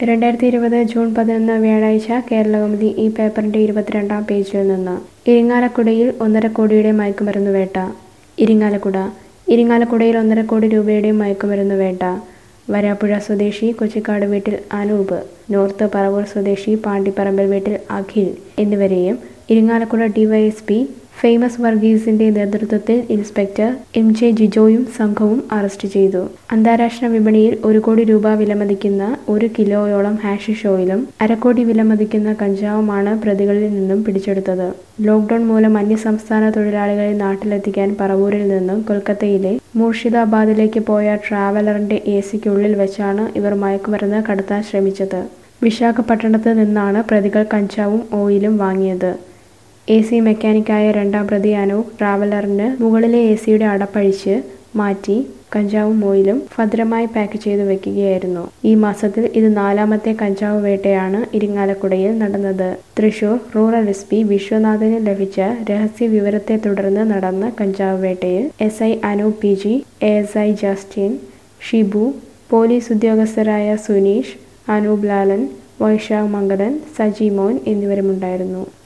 രണ്ടായിരത്തി ഇരുപത് ജൂൺ പതിനൊന്ന് വ്യാഴാഴ്ച കേരളകൗമുദി ഈ പേപ്പറിന്റെ ഇരുപത്തിരണ്ടാം പേജിൽ നിന്ന് ഇരിങ്ങാലക്കുടയിൽ ഒന്നര കോടിയുടെ മയക്കുമരുന്ന് വേട്ട ഇരിങ്ങാലക്കുട ഇരിങ്ങാലക്കുടയിൽ ഒന്നര കോടി രൂപയുടെ മയക്കുമരുന്ന് വേട്ട വരാപ്പുഴ സ്വദേശി കൊച്ചിക്കാട് വീട്ടിൽ അനൂപ് നോർത്ത് പറവൂർ സ്വദേശി പാണ്ടിപ്പറമ്പിൽ വീട്ടിൽ അഖിൽ എന്നിവരെയും ഇരിങ്ങാലക്കുട ഡിവൈഎസ്പി ഫേമസ് വർഗീസിന്റെ നേതൃത്വത്തിൽ ഇൻസ്പെക്ടർ എം ജെ ജിജോയും സംഘവും അറസ്റ്റ് ചെയ്തു അന്താരാഷ്ട്ര വിപണിയിൽ ഒരു കോടി രൂപ വിലമതിക്കുന്ന ഒരു കിലോയോളം ഹാഷിഷ് ഓയിലും അരക്കോടി വിലമതിക്കുന്ന കഞ്ചാവുമാണ് പ്രതികളിൽ നിന്നും പിടിച്ചെടുത്തത് ലോക്ഡൌൺ മൂലം അന്യസംസ്ഥാന തൊഴിലാളികളെ നാട്ടിലെത്തിക്കാൻ പറവൂരിൽ നിന്നും കൊൽക്കത്തയിലെ മൂർഷിദാബാദിലേക്ക് പോയ ട്രാവലറിന്റെ എ സിക്കുള്ളിൽ വെച്ചാണ് ഇവർ മയക്കുമരുന്ന് കടത്താൻ ശ്രമിച്ചത് വിശാഖപട്ടണത്ത് നിന്നാണ് പ്രതികൾ കഞ്ചാവും ഓയിലും വാങ്ങിയത് എ സി മെക്കാനിക്കായ രണ്ടാം പ്രതി അനൂപ് ട്രാവലറിന് മുകളിലെ എ സിയുടെ അടപ്പഴിച്ച് മാറ്റി കഞ്ചാവും ഓയിലും ഭദ്രമായി പാക്ക് ചെയ്തു വെക്കുകയായിരുന്നു ഈ മാസത്തിൽ ഇത് നാലാമത്തെ കഞ്ചാവ് വേട്ടയാണ് ഇരിങ്ങാലക്കുടയിൽ നടന്നത് തൃശൂർ റൂറൽ എസ് പി വിശ്വനാഥന് ലഭിച്ച രഹസ്യ വിവരത്തെ തുടർന്ന് നടന്ന കഞ്ചാവ് വേട്ടയിൽ S I Anoop P G A S I Justin Shibu police ഉദ്യോഗസ്ഥരായ സുനീഷ് അനൂപ് ലാലൻ വൈശാഖ് മംഗലൻ സജി മോൻ എന്നിവരുമുണ്ടായിരുന്നു